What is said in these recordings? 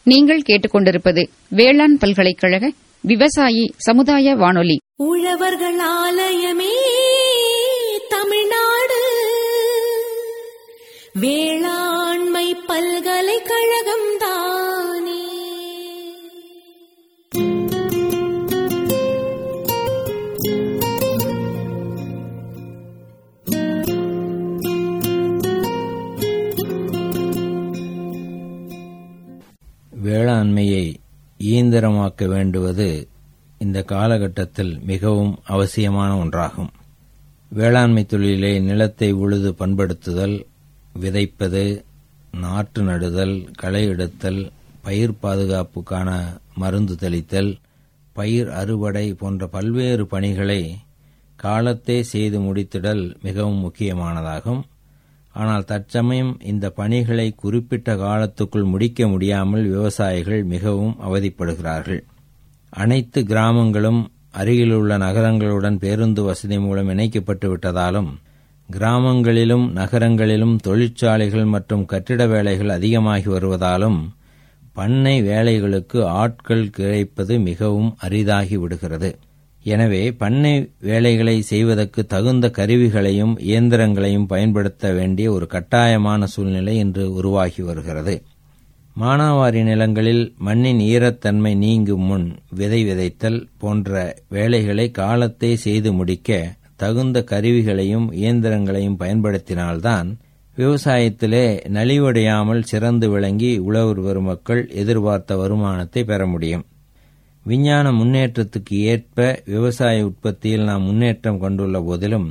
நீங்கள் கேட்டுக்கொண்டிருப்பது வேளாண் பல்கலைக்கழக விவசாயி சமுதாய வானொலி உழவர்கள் ஆலயமே தமிழ்நாடு வேளாண்மை பல்கலைக்கழகம் தானே வேளாண்மையை இயந்திரமாக்க வேண்டுவது இந்த காலகட்டத்தில் மிகவும் அவசியமான ஒன்றாகும் வேளாண்மை தொழிலே நிலத்தை உழுது பண்படுத்துதல் விதைப்பது நாற்று நடுதல் களை எடுத்தல் பயிர் பாதுகாப்புக்கான மருந்து தெளித்தல் பயிர் அறுவடை போன்ற பல்வேறு பணிகளை காலத்தே செய்து முடித்திடல் மிகவும் முக்கியமானதாகும் ஆனால் தற்சமயம் இந்த பணிகளை குறிப்பிட்ட காலத்துக்குள் முடிக்க முடியாமல் விவசாயிகள் மிகவும் அவதிப்படுகிறார்கள் அனைத்து கிராமங்களும் அருகிலுள்ள நகரங்களுடன் பேருந்து வசதி மூலம் இணைக்கப்பட்டு விட்டதாலும் கிராமங்களிலும் நகரங்களிலும் தொழிற்சாலைகள் மற்றும் கட்டிட வேலைகள் அதிகமாகி வருவதாலும் பண்ணை வேலைகளுக்கு ஆட்கள் கிடைப்பது மிகவும் அரிதாகி விடுகிறது எனவே பண்ணை வேலைகளை செய்வதற்கு தகுந்த கருவிகளையும் இயந்திரங்களையும் பயன்படுத்த வேண்டிய ஒரு கட்டாயமான சூழ்நிலை இன்று உருவாகி வருகிறது மானாவாரி நிலங்களில் மண்ணின் ஈரத்தன்மை நீங்கும் முன் விதை விதைத்தல் போன்ற வேலைகளை காலத்தே செய்து முடிக்க தகுந்த கருவிகளையும் இயந்திரங்களையும் பயன்படுத்தினால்தான் விவசாயத்திலே நலிவடையாமல் சிறந்து விளங்கி உழவர் பெருமக்கள் எதிர்பார்த்த வருமானத்தை பெற முடியும் விஞ்ஞான முன்னேற்றத்துக்கு ஏற்ப விவசாய உற்பத்தியில் நாம் முன்னேற்றம் கொண்டுள்ள போதிலும்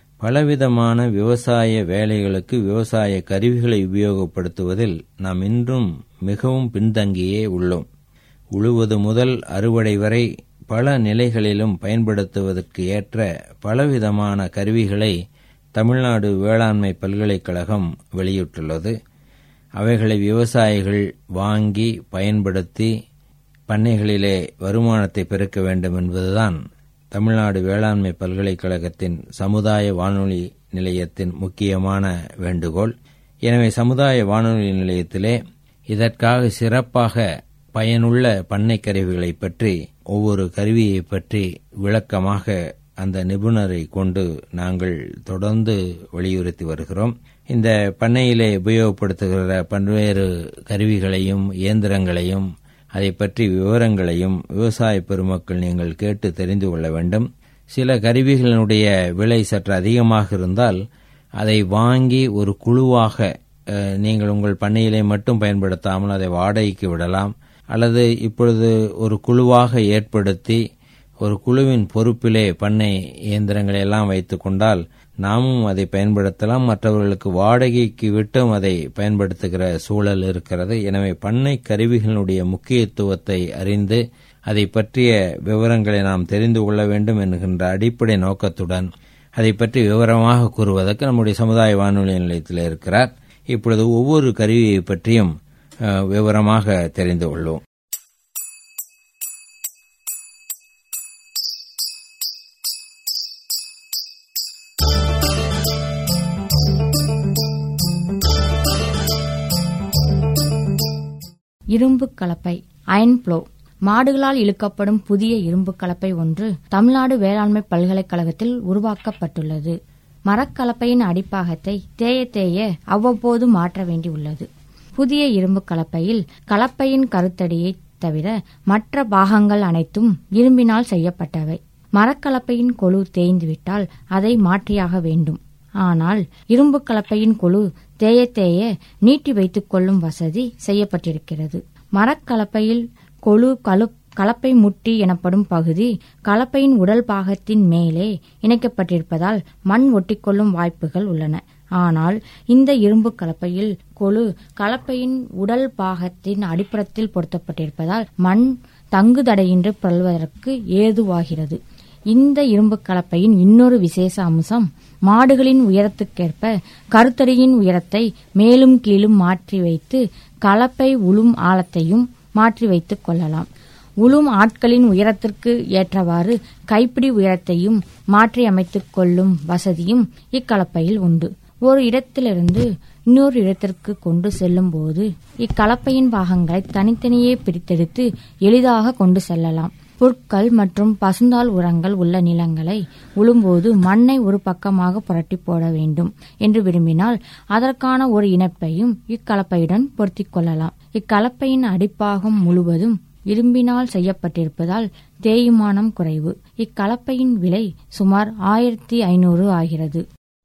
பலவிதமான விவசாய வேலைகளுக்கு விவசாய கருவிகளை உபயோகப்படுத்துவதில் நாம் இன்றும் மிகவும் பின்தங்கியே உள்ளோம் உழுவது முதல் அறுவடை வரை பல நிலைகளிலும் பயன்படுத்துவதற்கு ஏற்ற பலவிதமான கருவிகளை தமிழ்நாடு வேளாண்மை பல்கலைக்கழகம் வெளியிட்டுள்ளது அவைகளை விவசாயிகள் வாங்கி பயன்படுத்தி பண்ணைகளிலே வருமானத்தை பெருக்க வேண்டும் என்பதுதான் தமிழ்நாடு வேளாண்மை பல்கலைக்கழகத்தின் சமுதாய வானொலி நிலையத்தின் முக்கியமான வேண்டுகோள் எனவே சமுதாய வானொலி நிலையத்திலே இதற்காக சிறப்பாக பயனுள்ள பண்ணை கருவிகளை பற்றி ஒவ்வொரு கருவியை பற்றி விளக்கமாக அந்த நிபுணரை கொண்டு நாங்கள் தொடர்ந்து வலியுறுத்தி வருகிறோம் இந்த பண்ணையிலே உபயோகப்படுத்துகிற பல்வேறு கருவிகளையும் இயந்திரங்களையும் அதை பற்றி விவரங்களையும் விவசாய பெருமக்கள் நீங்கள் கேட்டு தெரிந்து கொள்ள வேண்டும் சில கருவிகளினுடைய விலை சற்று அதிகமாக இருந்தால் அதை வாங்கி ஒரு குழுவாக நீங்கள் உங்கள் பண்ணையிலே மட்டும் பயன்படுத்தாமல் அதை வாடகைக்கு விடலாம் அல்லது இப்பொழுது ஒரு குழுவாக ஏற்படுத்தி ஒரு குழுவின் பொறுப்பிலே பண்ணை இயந்திரங்களை எல்லாம் வைத்துக் கொண்டால் நாமும் அதை பயன்படுத்தலாம் மற்றவர்களுக்கு வாடகைக்கு விட்டும் அதை பயன்படுத்துகிற சூழல் இருக்கிறது எனவே பண்ணை கருவிகளுடைய முக்கியத்துவத்தை அறிந்து அதை பற்றிய விவரங்களை நாம் தெரிந்து கொள்ள வேண்டும் என்கின்ற அடிப்படை நோக்கத்துடன் அதை பற்றி விவரமாக கூறுவதற்கு நம்முடைய சமுதாய வானொலி நிலையத்தில் இருக்கிறார் இப்பொழுது ஒவ்வொரு கருவியை பற்றியும் விவரமாக தெரிந்து கொள்வோம் இரும்பு கலப்பை அயன் ப்ளோ மாடுகளால் இழுக்கப்படும் புதிய இரும்பு கலப்பை ஒன்று தமிழ்நாடு வேளாண்மை பல்கலைக்கழகத்தில் உருவாக்கப்பட்டுள்ளது மரக்கலப்பையின் அடிப்பாகத்தை தேய தேய அவ்வப்போது மாற்ற வேண்டியுள்ளது புதிய இரும்பு கலப்பையில் கலப்பையின் கருத்தடியை தவிர மற்ற பாகங்கள் அனைத்தும் இரும்பினால் செய்யப்பட்டவை மரக்கலப்பையின் கொழு தேய்ந்துவிட்டால் அதை மாற்றியாக வேண்டும் ஆனால் இரும்பு கலப்பையின் கொழு தேய தேய நீட்டி வைத்துக் கொள்ளும் வசதி செய்யப்பட்டிருக்கிறது மரக்கலப்பையில் கொழு கழு கலப்பை முட்டி எனப்படும் பகுதி கலப்பையின் உடல் பாகத்தின் மேலே இணைக்கப்பட்டிருப்பதால் மண் ஒட்டிக்கொள்ளும் வாய்ப்புகள் உள்ளன ஆனால் இந்த இரும்பு கலப்பையில் கொழு கலப்பையின் உடல் பாகத்தின் அடிப்புறத்தில் பொருத்தப்பட்டிருப்பதால் மண் தங்குதடையின்றி பல்வதற்கு ஏதுவாகிறது இந்த இரும்பு கலப்பையின் இன்னொரு விசேஷ அம்சம் மாடுகளின் உயரத்துக்கேற்ப கருத்தடியின் உயரத்தை மேலும் கீழும் மாற்றி வைத்து கலப்பை உளும் ஆழத்தையும் மாற்றி வைத்துக் கொள்ளலாம் உளும் ஆட்களின் உயரத்திற்கு ஏற்றவாறு கைப்பிடி உயரத்தையும் மாற்றி அமைத்துக் கொள்ளும் வசதியும் இக்கலப்பையில் உண்டு ஒரு இடத்திலிருந்து இன்னொரு இடத்திற்கு கொண்டு செல்லும் போது இக்கலப்பையின் பாகங்களை தனித்தனியே பிரித்தெடுத்து எளிதாக கொண்டு செல்லலாம் புற்கள் மற்றும் பசுந்தாள் உரங்கள் உள்ள நிலங்களை உழும்போது மண்ணை ஒரு பக்கமாக புரட்டி போட வேண்டும் என்று விரும்பினால் அதற்கான ஒரு இணைப்பையும் இக்கலப்பையுடன் பொருத்திக் கொள்ளலாம் இக்கலப்பையின் அடிப்பாகம் முழுவதும் இரும்பினால் செய்யப்பட்டிருப்பதால் தேய்மானம் குறைவு இக்கலப்பையின் விலை சுமார் ஆயிரத்தி ஐநூறு ஆகிறது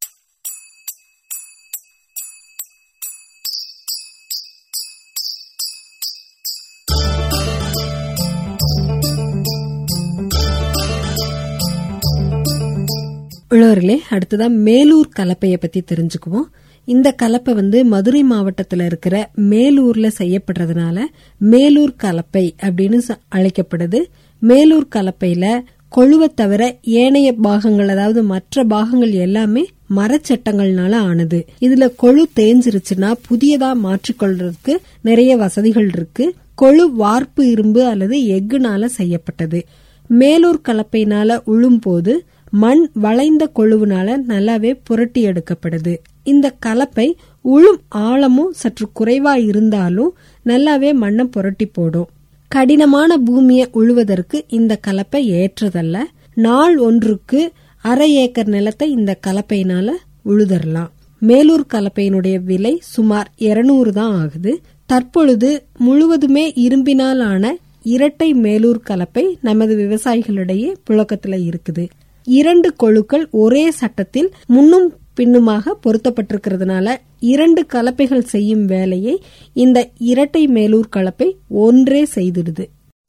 உழவர்களே அடுத்ததா மேலூர் கலப்பைய பத்தி தெரிஞ்சுக்குவோம் இந்த கலப்பை வந்து மதுரை மாவட்டத்துல இருக்கிற மேலூர்ல செய்யப்படுறதுனால மேலூர் கலப்பை அப்படின்னு ச- அழைக்கப்படுது மேலூர் கலப்பையில கொழுவை தவிர ஏனைய பாகங்கள் அதாவது மற்ற பாகங்கள் எல்லாமே மரச்சட்டங்கள்னால ஆனது இதுல கொழு தேஞ்சிருச்சுன்னா புதியதா மாற்றிக்கொள்றதுக்கு நிறைய வசதிகள் இருக்கு கொழு வார்ப்பு இரும்பு அல்லது எஃகுனால செய்யப்பட்டது மேலூர் கலப்பையினால உழும்போது மண் வளைந்த கொழுவுனால நல்லாவே புரட்டி எடுக்கப்படுது இந்த கலப்பை உழும் ஆழமும் சற்று குறைவா இருந்தாலும் நல்லாவே மண்ணை புரட்டி போடும் கடினமான பூமியை உழுவதற்கு இந்த கலப்பை ஏற்றதல்ல நாள் ஒன்றுக்கு அரை ஏக்கர் நிலத்தை இந்த கலப்பையினால உழுதரலாம் மேலூர் கலப்பையினுடைய விலை சுமார் 200 தான் ஆகுது தற்பொழுது முழுவதுமே இரும்பினால் ஆன இரட்டை மேலூர் கலப்பை நமது விவசாயிகளிடையே புழக்கத்துல இருக்குது இரண்டு கொழுக்கள் ஒரே சட்டத்தில் முன்னும் பின்னுமாக பொருத்தப்பட்டிருக்கிறதுனால இரண்டு கலப்பைகள் செய்யும் வேலையை இந்த இரட்டை மேலூர் கலப்பை ஒன்றே செய்திடுது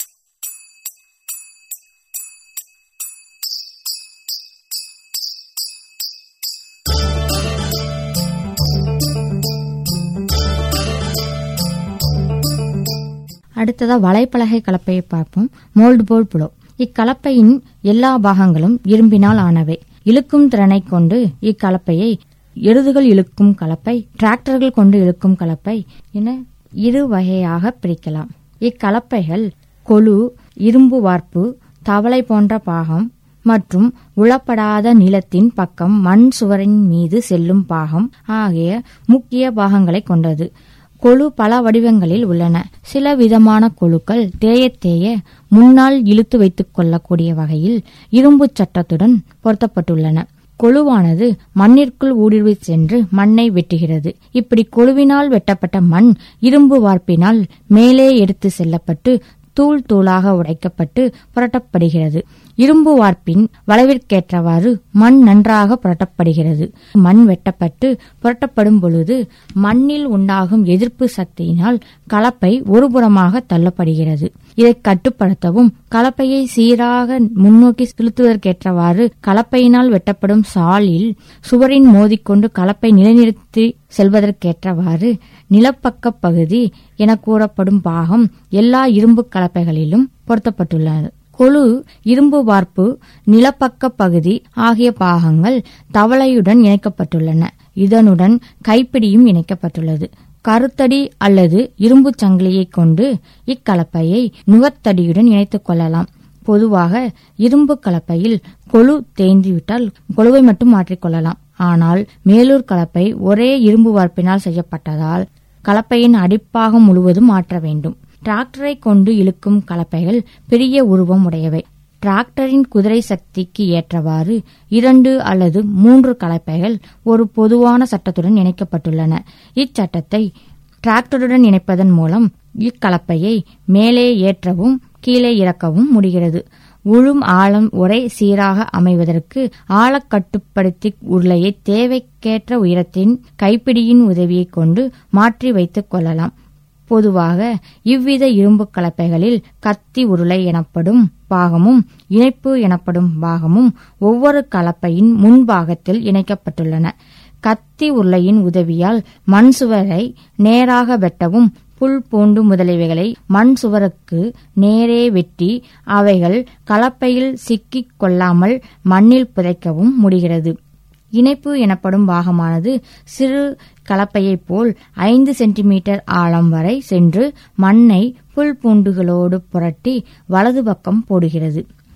அடுத்ததா வலைப்பலகை கலப்பையை பார்ப்போம் மோல்டு போல் புலோ இக்கலப்பையின் எல்லா பாகங்களும் இரும்பினால் ஆனவை இழுக்கும் திறனை கொண்டு இக்கலப்பையை எருதுகள் இழுக்கும் கலப்பை டிராக்டர்கள் கொண்டு இழுக்கும் கலப்பை என இரு வகையாக பிரிக்கலாம் இக்கலப்பைகள் கொழு இரும்பு வார்ப்பு தவளை போன்ற பாகம் மற்றும் உளப்படாத நிலத்தின் பக்கம் மண் சுவரின் மீது செல்லும் பாகம் ஆகிய முக்கிய பாகங்களை கொண்டது கொழு பல வடிவங்களில் உள்ளன சில விதமான கொழுக்கள் தேய தேய முன்னால் இழுத்து வைத்துக் கொள்ளக்கூடிய வகையில் இரும்புச் சட்டத்துடன் பொருத்தப்பட்டுள்ளன கொழுவானது மண்ணிற்குள் ஊடுருவி சென்று மண்ணை வெட்டுகிறது இப்படி கொழுவினால் வெட்டப்பட்ட மண் இரும்பு வார்ப்பினால் மேலே எடுத்து செல்லப்பட்டு தூள் தூளாக உடைக்கப்பட்டு புரட்டப்படுகிறது இரும்பு வார்ப்பின் வளைவிற்கேற்றவாறு மண் நன்றாக புரட்டப்படுகிறது மண் வெட்டப்பட்டு புரட்டப்படும் பொழுது மண்ணில் உண்டாகும் எதிர்ப்பு சக்தியினால் கலப்பை ஒருபுறமாக தள்ளப்படுகிறது இதை கட்டுப்படுத்தவும் கலப்பையை சீராக முன்னோக்கி செலுத்துவதற்கேற்றவாறு கலப்பையினால் வெட்டப்படும் சாலில் சுவரின் மோதிக்கொண்டு கலப்பை நிலைநிறுத்தி செல்வதற்கேற்றவாறு நிலப்பக்க பகுதி என கூறப்படும் பாகம் எல்லா இரும்பு கலப்பைகளிலும் பொருத்தப்பட்டுள்ளது கொழு இரும்பு வார்ப்பு நிலப்பக்க பகுதி ஆகிய பாகங்கள் தவளையுடன் இணைக்கப்பட்டுள்ளன இதனுடன் கைப்பிடியும் இணைக்கப்பட்டுள்ளது கருத்தடி அல்லது இரும்பு சங்கிலியை கொண்டு இக்கலப்பையை நுகத்தடியுடன் இணைத்துக் கொள்ளலாம் பொதுவாக இரும்பு கலப்பையில் கொழு தேய்ந்துவிட்டால் கொழுவை மட்டும் மாற்றிக்கொள்ளலாம் ஆனால் மேலூர் கலப்பை ஒரே இரும்பு வார்ப்பினால் செய்யப்பட்டதால் கலப்பையின் அடிப்பாகம் முழுவதும் மாற்ற வேண்டும் டிராக்டரை கொண்டு இழுக்கும் கலப்பைகள் பெரிய உருவம் உடையவை டிராக்டரின் குதிரை சக்திக்கு ஏற்றவாறு இரண்டு அல்லது மூன்று கலப்பைகள் ஒரு பொதுவான சட்டத்துடன் இணைக்கப்பட்டுள்ளன இச்சட்டத்தை டிராக்டருடன் இணைப்பதன் மூலம் இக்கலப்பையை மேலே ஏற்றவும் கீழே இறக்கவும் முடிகிறது உழும் ஆழம் ஒரே சீராக அமைவதற்கு ஆழக் கட்டுப்படுத்தி உருளையை தேவைக்கேற்ற உயரத்தின் கைப்பிடியின் உதவியைக் கொண்டு மாற்றி வைத்துக் கொள்ளலாம் பொதுவாக இவ்வித இரும்பு கலப்பைகளில் கத்தி உருளை எனப்படும் பாகமும் இணைப்பு எனப்படும் பாகமும் ஒவ்வொரு கலப்பையின் முன்பாகத்தில் இணைக்கப்பட்டுள்ளன கத்தி உருளையின் உதவியால் மண் சுவரை நேராக வெட்டவும் புல் பூண்டு முதலியவைகளை மண் சுவருக்கு நேரே வெட்டி அவைகள் கலப்பையில் சிக்கிக் கொள்ளாமல் மண்ணில் புதைக்கவும் முடிகிறது இணைப்பு எனப்படும் பாகமானது சிறு கலப்பையைப் போல் ஐந்து சென்டிமீட்டர் ஆழம் வரை சென்று மண்ணை புல் பூண்டுகளோடு புரட்டி வலது பக்கம் போடுகிறது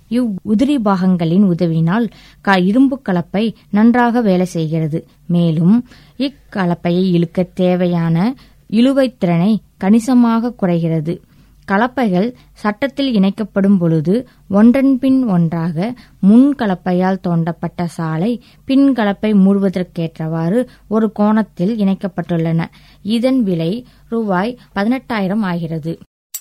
இவ் உதிரி பாகங்களின் உதவினால் க இரும்பு கலப்பை நன்றாக வேலை செய்கிறது மேலும் இக்கலப்பையை இழுக்க தேவையான இழுவைத் திறனை கணிசமாக குறைகிறது கலப்பைகள் சட்டத்தில் இணைக்கப்படும் பொழுது ஒன்றன் பின் ஒன்றாக முன் கலப்பையால் தோண்டப்பட்ட சாலை பின் கலப்பை மூடுவதற்கேற்றவாறு ஒரு கோணத்தில் இணைக்கப்பட்டுள்ளன இதன் விலை ரூபாய் பதினெட்டாயிரம் ஆகிறது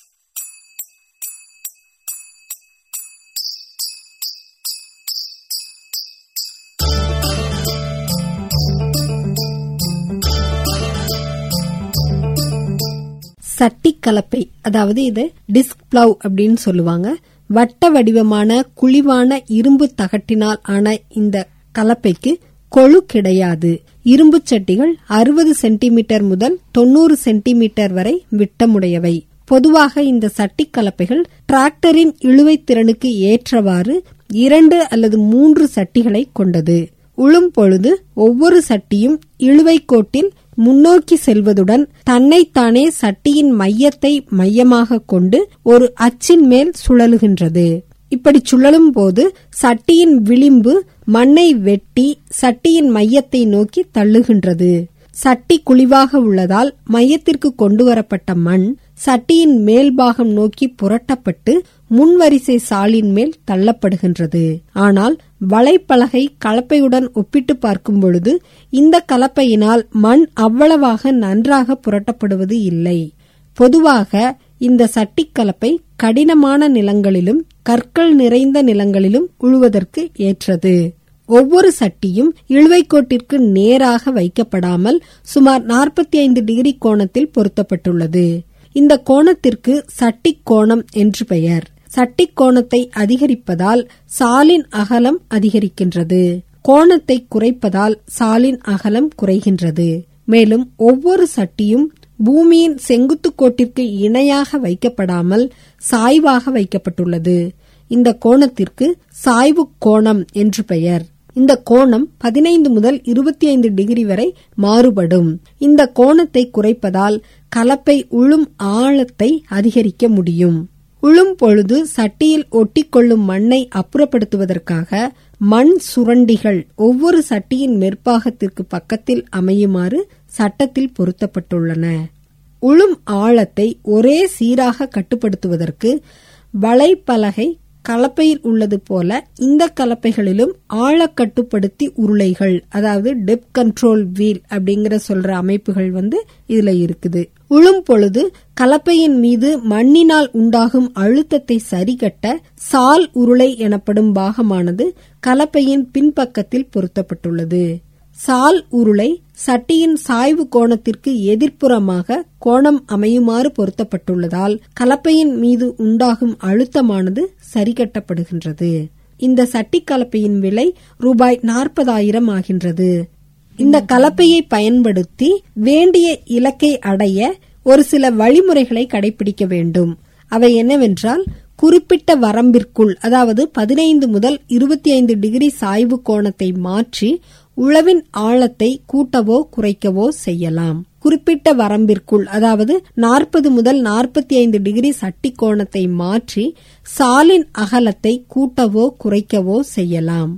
சட்டி கலப்பை அதாவது இது டிஸ்க் பிளவ் அப்படின்னு சொல்லுவாங்க வட்ட வடிவமான குழிவான இரும்பு தகட்டினால் ஆன இந்த கலப்பைக்கு கொழு கிடையாது இரும்பு சட்டிகள் அறுபது சென்டிமீட்டர் முதல் தொண்ணூறு சென்டிமீட்டர் வரை விட்டமுடையவை பொதுவாக இந்த சட்டி கலப்பைகள் டிராக்டரின் இழுவைத் திறனுக்கு ஏற்றவாறு இரண்டு அல்லது மூன்று சட்டிகளை கொண்டது உழும் பொழுது ஒவ்வொரு சட்டியும் இழுவைக் கோட்டில் முன்னோக்கி செல்வதுடன் தன்னைத்தானே சட்டியின் மையத்தை மையமாக கொண்டு ஒரு அச்சின் மேல் சுழலுகின்றது இப்படி சுழலும் போது சட்டியின் விளிம்பு மண்ணை வெட்டி சட்டியின் மையத்தை நோக்கி தள்ளுகின்றது சட்டி குழிவாக உள்ளதால் மையத்திற்கு கொண்டு வரப்பட்ட மண் சட்டியின் மேல்பாகம் நோக்கி புரட்டப்பட்டு முன்வரிசை சாலின் மேல் தள்ளப்படுகின்றது ஆனால் வலைப்பலகை கலப்பையுடன் ஒப்பிட்டு பார்க்கும் பொழுது இந்த கலப்பையினால் மண் அவ்வளவாக நன்றாக புரட்டப்படுவது இல்லை பொதுவாக இந்த சட்டி கலப்பை கடினமான நிலங்களிலும் கற்கள் நிறைந்த நிலங்களிலும் உழுவதற்கு ஏற்றது ஒவ்வொரு சட்டியும் இழுவைக்கோட்டிற்கு நேராக வைக்கப்படாமல் சுமார் 45 டிகிரி கோணத்தில் பொருத்தப்பட்டுள்ளது இந்த கோணத்திற்கு சட்டி கோணம் என்று பெயர் சட்டி கோணத்தை அதிகரிப்பதால் சாலின் அகலம் அதிகரிக்கின்றது கோணத்தை குறைப்பதால் சாலின் அகலம் குறைகின்றது மேலும் ஒவ்வொரு சட்டியும் பூமியின் செங்குத்து கோட்டிற்கு இணையாக வைக்கப்படாமல் சாய்வாக வைக்கப்பட்டுள்ளது இந்த கோணத்திற்கு சாய்வு கோணம் என்று பெயர் இந்த கோணம் பதினைந்து முதல் இருபத்தி ஐந்து டிகிரி வரை மாறுபடும் இந்த கோணத்தை குறைப்பதால் கலப்பை உழும் ஆழத்தை அதிகரிக்க முடியும் உழும் பொழுது சட்டியில் ஒட்டிக்கொள்ளும் மண்ணை அப்புறப்படுத்துவதற்காக மண் சுரண்டிகள் ஒவ்வொரு சட்டியின் மேற்பாகத்திற்கு பக்கத்தில் அமையுமாறு சட்டத்தில் பொருத்தப்பட்டுள்ளன உழும் ஆழத்தை ஒரே சீராக கட்டுப்படுத்துவதற்கு வலைப்பலகை கலப்பையில் உள்ளது போல இந்த கலப்பைகளிலும் ஆழ கட்டுப்படுத்தி உருளைகள் அதாவது டெப் கண்ட்ரோல் வீல் அப்படிங்கிற சொல்ற அமைப்புகள் வந்து இதுல இருக்குது உழும் பொழுது கலப்பையின் மீது மண்ணினால் உண்டாகும் அழுத்தத்தை சரிகட்ட சால் உருளை எனப்படும் பாகமானது கலப்பையின் பின்பக்கத்தில் பொருத்தப்பட்டுள்ளது சால் உருளை சட்டியின் சாய்வு கோணத்திற்கு எதிர்ப்புறமாக கோணம் அமையுமாறு பொருத்தப்பட்டுள்ளதால் கலப்பையின் மீது உண்டாகும் அழுத்தமானது சரிகட்டப்படுகின்றது இந்த சட்டி கலப்பையின் விலை ரூபாய் நாற்பதாயிரம் ஆகின்றது இந்த கலப்பையை பயன்படுத்தி வேண்டிய இலக்கை அடைய ஒரு சில வழிமுறைகளை கடைபிடிக்க வேண்டும் அவை என்னவென்றால் குறிப்பிட்ட வரம்பிற்குள் அதாவது பதினைந்து முதல் இருபத்தி ஐந்து டிகிரி சாய்வு கோணத்தை மாற்றி உழவின் ஆழத்தை கூட்டவோ குறைக்கவோ செய்யலாம் குறிப்பிட்ட வரம்பிற்குள் அதாவது நாற்பது முதல் நாற்பத்தி ஐந்து டிகிரி சட்டி கோணத்தை மாற்றி சாலின் அகலத்தை கூட்டவோ குறைக்கவோ செய்யலாம்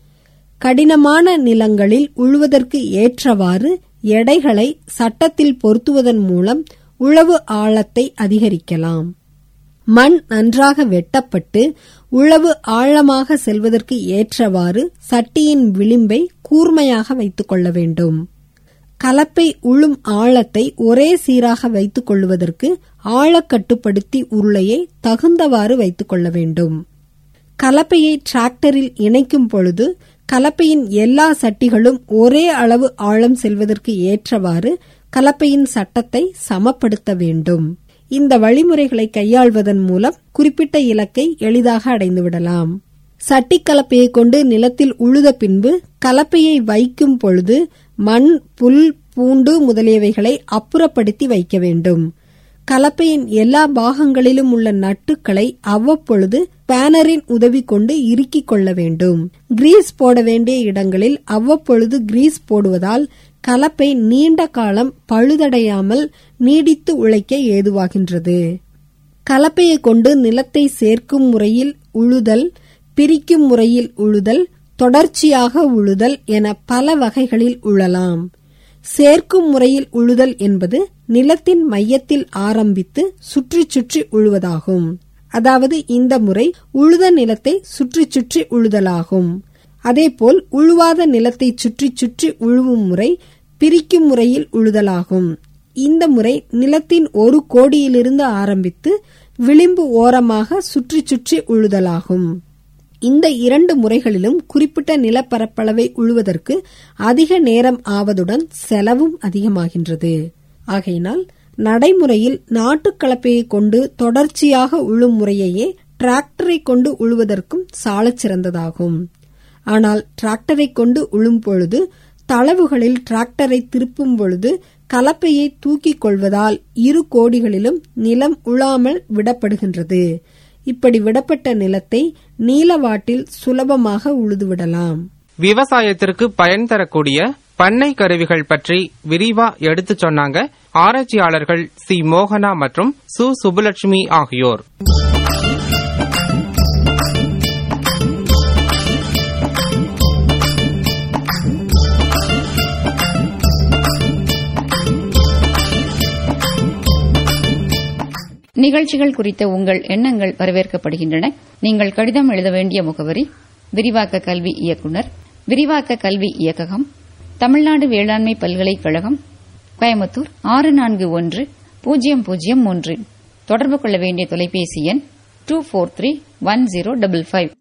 கடினமான நிலங்களில் உழுவதற்கு ஏற்றவாறு எடைகளை சட்டத்தில் பொருத்துவதன் மூலம் உழவு ஆழத்தை அதிகரிக்கலாம் மண் நன்றாக வெட்டப்பட்டு உழவு ஆழமாக செல்வதற்கு ஏற்றவாறு சட்டியின் விளிம்பை கூர்மையாக வைத்துக் கொள்ள வேண்டும் கலப்பை உழும் ஆழத்தை ஒரே சீராக வைத்துக் கொள்வதற்கு ஆழக்கட்டுப்படுத்தி உருளையை தகுந்தவாறு வைத்துக் கொள்ள வேண்டும் கலப்பையை டிராக்டரில் இணைக்கும் பொழுது கலப்பையின் எல்லா சட்டிகளும் ஒரே அளவு ஆழம் செல்வதற்கு ஏற்றவாறு கலப்பையின் சட்டத்தை சமப்படுத்த வேண்டும் இந்த வழிமுறைகளை கையாள்வதன் மூலம் குறிப்பிட்ட இலக்கை எளிதாக அடைந்துவிடலாம் சட்டி கலப்பையை கொண்டு நிலத்தில் உழுத பின்பு கலப்பையை வைக்கும் பொழுது மண் புல் பூண்டு முதலியவைகளை அப்புறப்படுத்தி வைக்க வேண்டும் கலப்பையின் எல்லா பாகங்களிலும் உள்ள நட்டுக்களை அவ்வப்பொழுது பேனரின் உதவி கொண்டு இறுக்கிக் கொள்ள வேண்டும் கிரீஸ் போட வேண்டிய இடங்களில் அவ்வப்பொழுது கிரீஸ் போடுவதால் கலப்பை நீண்ட காலம் பழுதடையாமல் நீடித்து உழைக்க ஏதுவாகின்றது கலப்பையை கொண்டு நிலத்தை சேர்க்கும் முறையில் உழுதல் பிரிக்கும் முறையில் உழுதல் தொடர்ச்சியாக உழுதல் என பல வகைகளில் உழலாம் சேர்க்கும் முறையில் உழுதல் என்பது நிலத்தின் மையத்தில் ஆரம்பித்து சுற்றி சுற்றி உழுவதாகும் அதாவது இந்த முறை உழுத நிலத்தை சுற்றி சுற்றி உழுதலாகும் அதேபோல் உழுவாத நிலத்தை சுற்றி சுற்றி உழுவும் முறை பிரிக்கும் முறையில் உழுதலாகும் இந்த முறை நிலத்தின் ஒரு கோடியிலிருந்து ஆரம்பித்து விளிம்பு ஓரமாக சுற்றி சுற்றி உழுதலாகும் இந்த இரண்டு முறைகளிலும் குறிப்பிட்ட நிலப்பரப்பளவை உழுவதற்கு அதிக நேரம் ஆவதுடன் செலவும் அதிகமாகின்றது ஆகையினால் நடைமுறையில் நாட்டுக் கலப்பையை கொண்டு தொடர்ச்சியாக உழும் முறையையே டிராக்டரை கொண்டு உழுவதற்கும் சாலச் சிறந்ததாகும் ஆனால் டிராக்டரை கொண்டு உழும் பொழுது தளவுகளில் டிராக்டரை திருப்பும் பொழுது கலப்பையை தூக்கிக் கொள்வதால் இரு கோடிகளிலும் நிலம் உழாமல் விடப்படுகின்றது இப்படி விடப்பட்ட நிலத்தை நீலவாட்டில் சுலபமாக உழுதுவிடலாம் விவசாயத்திற்கு பயன் தரக்கூடிய பண்ணை கருவிகள் பற்றி விரிவா எடுத்துச் சொன்னாங்க ஆராய்ச்சியாளர்கள் சி மோகனா மற்றும் சு சுப்புலட்சுமி ஆகியோர் நிகழ்ச்சிகள் குறித்த உங்கள் எண்ணங்கள் வரவேற்கப்படுகின்றன நீங்கள் கடிதம் எழுத வேண்டிய முகவரி விரிவாக்க கல்வி இயக்குனர் விரிவாக்க கல்வி இயக்ககம் தமிழ்நாடு வேளாண்மை பல்கலைக்கழகம் கோயம்புத்தூர் ஆறு நான்கு ஒன்று பூஜ்ஜியம் பூஜ்ஜியம் மூன்று தொடர்பு கொள்ள வேண்டிய தொலைபேசி எண் two four three one zero double five